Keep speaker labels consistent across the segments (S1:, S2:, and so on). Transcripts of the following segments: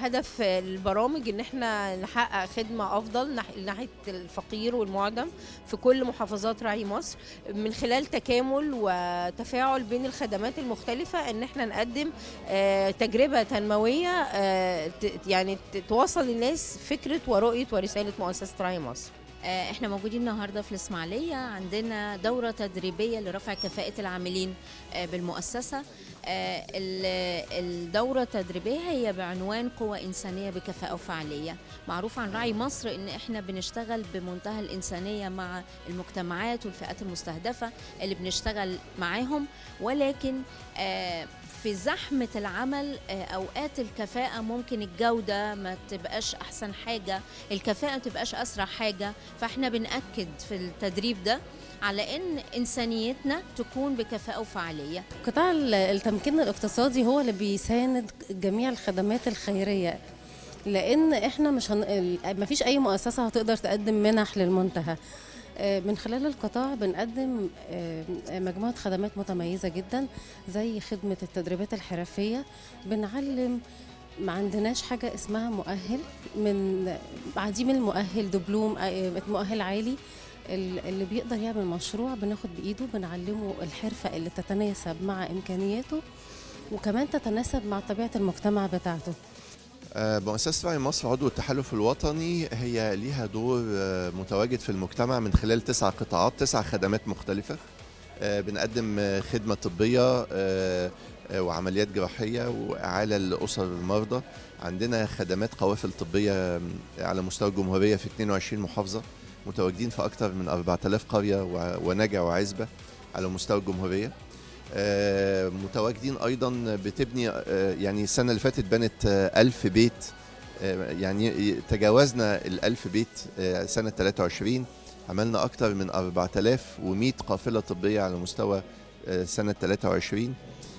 S1: هدف البرامج ان احنا نحقق خدمه افضل نح- ناحيه الفقير والمعدم في كل محافظات رعي مصر من خلال تكامل وتفاعل بين الخدمات المختلفه ان احنا نقدم آه، تجربه تنمويه آه، ت- يعني ت- توصل للناس فكره ورؤيه ورساله مؤسسه رعي مصر
S2: آه، احنا موجودين النهارده في الاسماعيليه عندنا دوره تدريبيه لرفع كفاءه العاملين آه، بالمؤسسه آه، ال- الدوره التدريبيه هي بعنوان قوه انسانيه بكفاءه وفعاليه معروف عن رعي مصر ان احنا بنشتغل بمنتهى الانسانيه مع المجتمعات والفئات المستهدفه اللي بنشتغل معاهم ولكن آه، في زحمة العمل آه، أوقات الكفاءة ممكن الجودة ما تبقاش أحسن حاجة الكفاءة ما تبقاش أسرع حاجة فإحنا بنأكد في التدريب ده على إن إنسانيتنا تكون بكفاءة وفعالية
S3: قطاع ال- التمكين الاقتصادي هو اللي بيساند جميع الخدمات الخيريه لان احنا مش هن... ال- مفيش اي مؤسسه هتقدر تقدم منح للمنتهى آه، من خلال القطاع بنقدم آه، مجموعه خدمات متميزه جدا زي خدمه التدريبات الحرفيه بنعلم ما عندناش حاجه اسمها مؤهل من عديم المؤهل دبلوم آه، مؤهل عالي ال- اللي بيقدر يعمل مشروع بناخد بايده بنعلمه الحرفه اللي تتناسب مع امكانياته وكمان تتناسب مع طبيعه المجتمع بتاعته
S4: آه، مؤسسة رعي مصر عضو التحالف الوطني هي ليها دور آه، متواجد في المجتمع من خلال تسع قطاعات تسع خدمات مختلفة آه، بنقدم آه، خدمة طبية آه، آه، وعمليات جراحية وإعالة لأسر المرضى عندنا خدمات قوافل طبية على مستوى الجمهورية في 22 محافظة متواجدين في أكثر من 4000 قرية و- ونجع وعزبة على مستوى الجمهورية آه، متواجدين ايضا بتبني آه، يعني السنه اللي فاتت بنت آه، ألف بيت آه، يعني تجاوزنا الألف بيت آه، سنه 23 عملنا اكتر من 4100 قافله طبيه على مستوى آه، سنه 23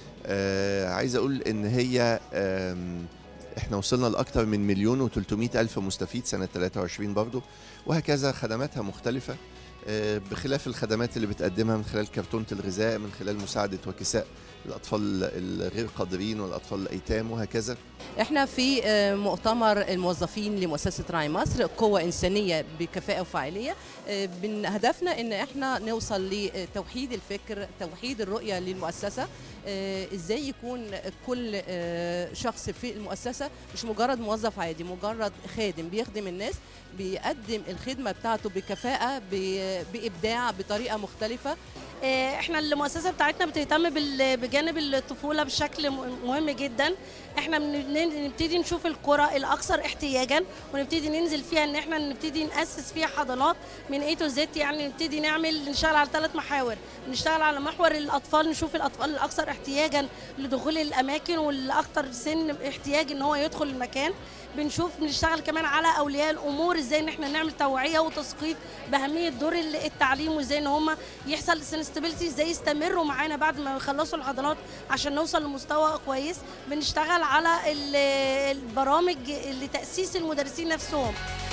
S4: آه، عايز اقول ان هي آم، احنا وصلنا لاكثر من مليون و300 الف مستفيد سنه 23 برضه وهكذا خدماتها مختلفه آه، بخلاف الخدمات اللي بتقدمها من خلال كرتونة الغذاء من خلال مساعدة وكساء الأطفال الغير قادرين والأطفال الأيتام وهكذا
S5: احنا في آه، مؤتمر الموظفين لمؤسسه راعي مصر قوه انسانيه بكفاءه وفعاليه آه، بن- هدفنا ان احنا نوصل لتوحيد الفكر توحيد الرؤيه للمؤسسه آه، ازاي يكون كل آه، شخص في المؤسسه مش مجرد موظف عادي مجرد خادم بيخدم الناس بيقدم الخدمه بتاعته بكفاءه ب- بابداع بطريقه مختلفه
S6: آه، احنا المؤسسه بتاعتنا بتهتم بال- بجانب الطفوله بشكل م- مهم جدا احنا بن- نبتدي نشوف القرى الاكثر احتياجا ونبتدي ننزل فيها ان احنا نبتدي ناسس فيها حضانات من اي تو زد يعني نبتدي نعمل نشتغل على ثلاث محاور نشتغل على محور الاطفال نشوف الاطفال الاكثر احتياجا لدخول الاماكن والاكثر سن احتياج ان هو يدخل المكان بنشوف بنشتغل كمان على اولياء الامور ازاي ان احنا نعمل توعيه وتثقيف باهميه دور ال- التعليم وازاي ان هم يحصل سنستابيلتي ازاي يستمروا معانا بعد ما يخلصوا الحضانات عشان نوصل لمستوى كويس بنشتغل على ال- البرامج لتاسيس المدرسين نفسهم